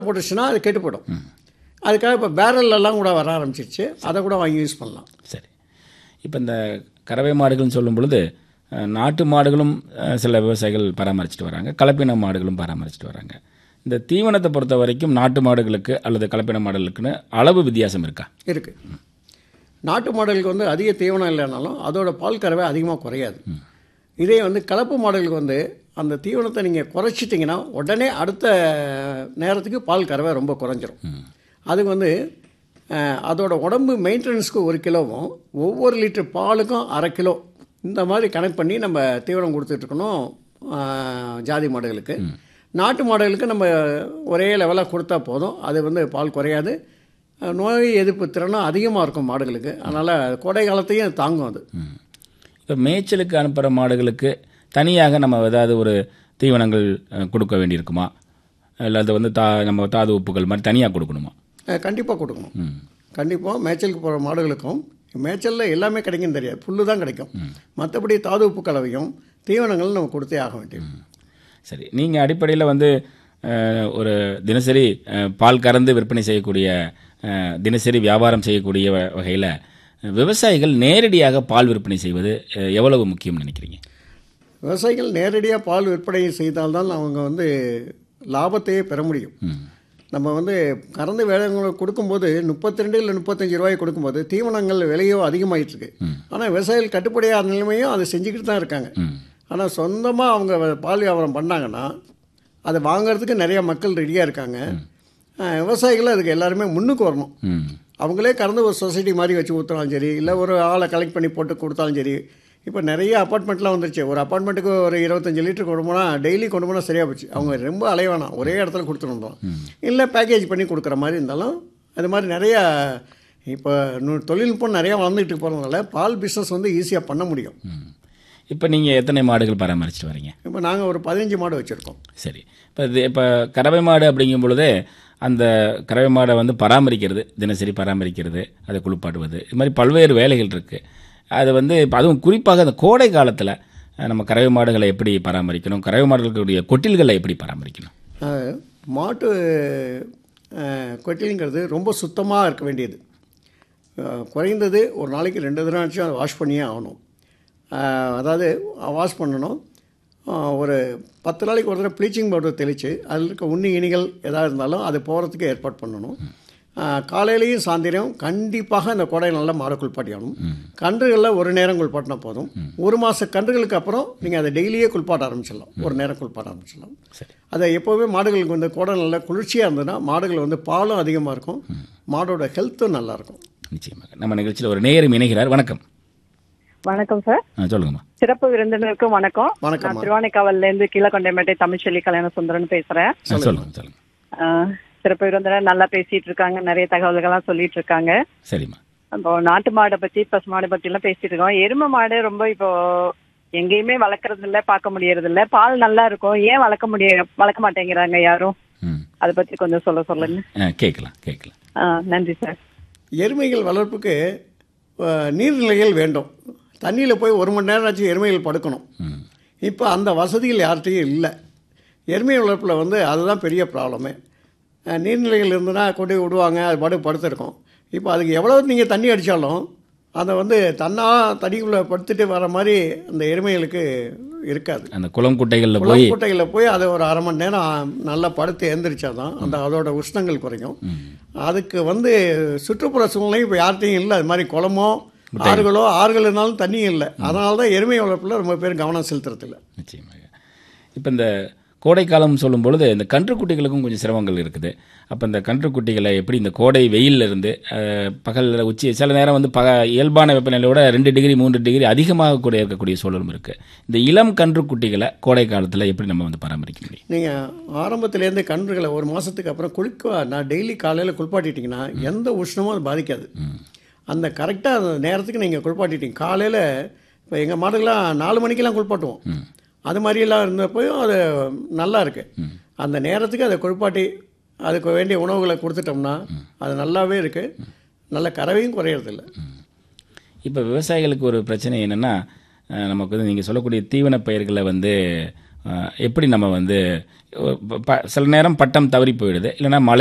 போட்டுச்சுன்னா அது கெட்டு போயிடும் அதுக்காக இப்போ பேரல்லாம் கூட வர ஆரம்பிச்சிருச்சு அதை கூட வாங்கி யூஸ் பண்ணலாம் சரி இப்போ இந்த கறவை மாடுகள்னு சொல்லும் பொழுது அஹ், நாட்டு மாடுகளும் அஹ், சில விவசாயிகள் பராமரிச்சுட்டு வராங்க கலப்பின மாடுகளும் பராமரிச்சுட்டு வராங்க இந்த தீவனத்தை பொறுத்த வரைக்கும் நாட்டு மாடுகளுக்கு அல்லது கலப்பின மாடுகளுக்குன்னு அளவு வித்தியாசம் இருக்கா இருக்குது நாட்டு மாடுகளுக்கு வந்து அதிக தீவனம் இல்லைனாலும் அதோட பால் கறவை அதிகமாக குறையாது இதே வந்து கலப்பு மாடுகளுக்கு வந்து அந்த தீவனத்தை நீங்கள் குறைச்சிட்டிங்கன்னா உடனே அடுத்த நேரத்துக்கு பால் கறவை ரொம்ப குறைஞ்சிரும் அதுக்கு வந்து அஹ், அதோட உடம்பு மெயின்டெனன்ஸ்க்கு ஒரு கிலோவும் ஒவ்வொரு லிட்டர் பாலுக்கும் அரை கிலோ இந்த மாதிரி கணக்கு பண்ணி நம்ம தீவனம் கொடுத்துட்ருக்கணும் ஜாதி மாடுகளுக்கு நாட்டு மாடுகளுக்கு நம்ம ஒரே லெவலாக கொடுத்தா போதும் அது வந்து பால் குறையாது அஹ், நோய் எதிர்ப்பு திறனும் அதிகமாக இருக்கும் மாடுகளுக்கு அதனால் கோடை காலத்தையும் தாங்கும் அது இப்போ மேய்ச்சலுக்கு அனுப்புகிற மாடுகளுக்கு தனியாக நம்ம ஏதாவது ஒரு தீவனங்கள் அஹ், கொடுக்க வேண்டியிருக்குமா இல்லை அது வந்து தா நம்ம தாது உப்புகள் மாதிரி தனியாக கொடுக்கணுமா கண்டிப்பாக கொடுக்கணும் ம் கண்டிப்பாக மேய்ச்சலுக்கு போகிற மாடுகளுக்கும் மேய்ச்சலில் எல்லாமே கிடைக்கும் தெரியாது புல்லு தான் கிடைக்கும் மற்றபடி தாது உப்பு கலவையும் தீவனங்களும் நம்ம கொடுத்தே ஆக வேண்டியது சரி நீங்கள் அடிப்படையில் வந்து அஹ், ஒரு தினசரி அஹ், பால் கறந்து விற்பனை செய்யக்கூடிய அஹ், தினசரி வியாபாரம் செய்யக்கூடிய வகையில் விவசாயிகள் நேரடியாக பால் விற்பனை செய்வது அஹ், எவ்வளவு முக்கியம்னு நினைக்கிறீங்க விவசாயிகள் நேரடியாக பால் விற்பனை செய்தால்தான் அவங்க வந்து லாபத்தையே பெற முடியும் ம் நம்ம வந்து கறந்து வேலைங்களுக்கு கொடுக்கும்போது முப்பத்தி ரெண்டு இல்லை முப்பத்தஞ்சு ரூபாய் கொடுக்கும்போது தீவனங்கள் விலையோ அதிகமாயிட்டு இருக்கு ஆனால் விவசாயிகள் கட்டுப்படியாத நிலைமையும் அதை செஞ்சுக்கிட்டு தான் இருக்காங்க ம் ஆனால் சொந்தமாக அவங்க வ- பால் வியாபாரம் பண்ணாங்கன்னா அதை வாங்குறதுக்கு நிறைய மக்கள் ரெடியாக இருக்காங்க அஹ், விவசாயிகள் அதுக்கு எல்லாருமே முன்னுக்கு வரணும் ம் அவங்களே கறந்து ஒரு சொசைட்டி மாதிரி வச்சு ஊற்றினாலும் சரி இல்லை ஒரு ஆளை கலெக்ட் பண்ணி போட்டு கொடுத்தாலும் சரி இப்போ நிறைய அப்பார்ட்மெண்ட்லாம் வந்துருச்சு ஒரு அப்பார்ட்மெண்ட்டுக்கு ஒரு இருபத்தஞ்சு லிட்டர் கொண்டு போனால் டெய்லி கொண்டு போனால் சரியாக போச்சு அவங்க ரொம்ப அலைய வேணாம் ஒரே இடத்துல கொடுத்துருந்தோம் இல்லை பேக்கேஜ் பண்ணி கொடுக்குற மாதிரி இருந்தாலும் அது மாதிரி நிறையா இப்போ நு- தொழில்நுட்பம் நிறையா வளர்ந்துட்டு போகிறதுனால பால் பிஸ்னஸ் வந்து ஈஸியாக பண்ண முடியும் ம் இப்போ நீங்கள் எத்தனை மாடுகள் பராமரிச்சுட்டு வரீங்க இப்போ நாங்கள் ஒரு பதினஞ்சு மாடு வச்சுருக்கோம் சரி இப்போ இது இப்போ கறவை மாடு அப்படிங்கும் பொழுது அந்த கறவை மாடை வந்து பராமரிக்கிறது தினசரி பராமரிக்கிறது அதை குளிப்பாட்டுவது இது மாதிரி பல்வேறு வேலைகள் இருக்குது அது வந்து இப்போ அதுவும் குறிப்பாக அந்த கோடை காலத்தில் நம்ம கறவை மாடுகளை எப்படி பராமரிக்கணும் கறவை மாடுகளுடைய கொட்டில்களை எப்படி பராமரிக்கணும் அஹ், மாட்டு அஹ், கொட்டிலுங்கிறது ரொம்ப சுத்தமாக இருக்க வேண்டியது அஹ், குறைந்தது ஒரு நாளைக்கு ரெண்டு தினம் ஆச்சும் அதை வாஷ் பண்ணியே ஆகணும் அஹ், அதாவது வாஷ் பண்ணணும் அஹ், ஒரு பத்து நாளைக்கு ஒரு தடவை ப்ளீச்சிங் பவுடர் தெளித்து அதில் இருக்க உண்ணி இனிகள் எதாக இருந்தாலும் அது போகிறதுக்கு ஏற்பாடு பண்ணணும் அஹ், காலையிலையும் சாயந்தரம் கண்டிப்பாக இந்த கோடை நல்லா மாடை குளிப்பாட்டி ஆகணும் கன்றுகளில் ஒரு நேரம் குளிப்பாட்டினா போதும் ஒரு மாத கன்றுகளுக்கு அப்புறம் நீங்கள் அதை டெய்லியே குளிப்பாட்ட ஆரம்பிச்சிடலாம் ஒரு நேரம் குளிப்பாட்ட ஆரம்பிச்சிடலாம் சரி அதை எப்போவுமே மாடுகளுக்கு வந்து கோடை நல்லா குளிர்ச்சியாக இருந்ததுன்னா மாடுகள் வந்து பாலும் அதிகமாக இருக்கும் மாடோட ஹெல்த்தும் நல்லா இருக்கும் நிச்சயமாக நம்ம நிகழ்ச்சியில் ஒரு நேயரும் இணைகிறார் வணக்கம் வணக்கம் சார் ஆ சொல்லுங்கம்மா சிறப்பு விருந்தினருக்கும் வணக்கம் வணக்கம்மா. நான் திருவானைக்காவல்ல இருந்து கீழக்கொண்டைமேட்டை தமிழ்ச்செல்வி கல்யாண சுந்தரன் பேசுறேன் ஆ, சொல்லுங்க சொல்லுங்க ஆஹ், சிறப்பு விருந்தினர் நல்லா பேசிட்டு இருக்காங்க நிறைய தகவல்கள்லாம் சொல்லிட்டு இருக்காங்க சரிம்மா இப்போ நாட்டு மாடை பத்தி பசு மாடை பத்தி எல்லாம் பேசிட்டு இருக்கோம் எருமை மாடு ரொம்ப இப்போ எங்கேயுமே வளர்க்கறது இல்ல பார்க்க முடியறது இல்ல பால் நல்லா இருக்கும் ஏன் வளர்க்க முடிய வளர்க்க மாட்டேங்கிறாங்க யாரும் ம் அதை பத்தி கொஞ்சம் சொல்ல சொல்லுங்க ஆ கேட்கலாம் கேட்கலாம் ஆஹ், நன்றி சார் எருமைகள் வளர்ப்புக்கு அஹ், நீர்நிலைகள் வேண்டும் தண்ணியில் போய் ஒரு மணி நேரம் ஆச்சு எருமைகள் படுக்கணும் ம் இப்போ அந்த வசதிகள் யார்கிட்டையும் இல்லை எருமை வளர்ப்பில் வந்து அதுதான் பெரிய ப்ராப்ளமே அஹ், நீர்நிலைகள் இருந்ததுன்னா கொண்டு போய் விடுவாங்க அது பாட்டு படுத்திருக்கும் இப்போ அதுக்கு எவ்வளோ நீங்கள் தண்ணி அடித்தாலும் அதை வந்து தன்னா தண்ணிக்குள்ளே படுத்துட்டு வர மாதிரி அந்த எருமைகளுக்கு இருக்காது அந்த குளம் குட்டைகளில் போய் குட்டைகளில் போய் அதை ஒரு அரை மணி நேரம் நல்லா படுத்து எழுந்திரிச்சாதான் அந்த அதோட உஷ்ணங்கள் குறையும் அதுக்கு வந்து சுற்றுப்புற சூழ்நிலை இப்போ யார்கிட்டையும் இல்லை அது மாதிரி குளமோ ஆறுகளோ ஆறுகள் இருந்தாலும் தண்ணி இல்லை அதனால தான் எருமை வளர்ப்பில் ரொம்ப பேர் கவனம் செலுத்துறதில்ல நிச்சயமாக இப்போ இந்த கோடைக்காலம் சொல்லும் பொழுது இந்த கன்றுக்குட்டிகளுக்கும் கொஞ்சம் சிரமங்கள் இருக்குது அப்போ இந்த கன்றுக்குட்டிகளை எப்படி இந்த கோடை வெயில்ல இருந்து அஹ், பகல்ல உச்சி சில நேரம் வந்து பக இயல்பான வெப்பநிலையோட ரெண்டு டிகிரி மூன்று டிகிரி அதிகமாக கூட இருக்கக்கூடிய சூழலும் இருக்குது இந்த இளம் கன்றுக்குட்டிகளை கோடை காலத்தில் எப்படி நம்ம வந்து பராமரிக்க முடியும் நீங்கள் ஆரம்பத்துலேருந்து கன்றுகளை ஒரு மாதத்துக்கு அப்புறம் குளிக்க நான் டெய்லி காலையில் குளிப்பாட்டிட்டிங்கன்னா எந்த உஷ்ணமும் அது பாதிக்காது அந்த கரெக்டாக அந்த நேரத்துக்கு நீங்கள் குளிப்பாட்டிட்டீங்க காலையில் இப்போ எங்கள் மாடுகள்லாம் நாலு மணிக்கெல்லாம் குளிப்பாட்டுவோம் அது மாதிரியெல்லாம் இருந்தப்போயும் அது நல்லா இருக்கு அந்த நேரத்துக்கு அதை குளிப்பாட்டி அதுக்கு வேண்டிய உணவுகளை கொடுத்துட்டோம்னா அது நல்லாவே இருக்குது நல்ல கறவையும் குறையறதில்ல இப்போ விவசாயிகளுக்கு ஒரு பிரச்சனை என்னென்னா நமக்கு வந்து நீங்கள் சொல்லக்கூடிய தீவன பயிர்களை வந்து அஹ், எப்படி நம்ம வந்து ப- ப- சில நேரம் பட்டம் தவறி போயிடுது இல்லைன்னா மழை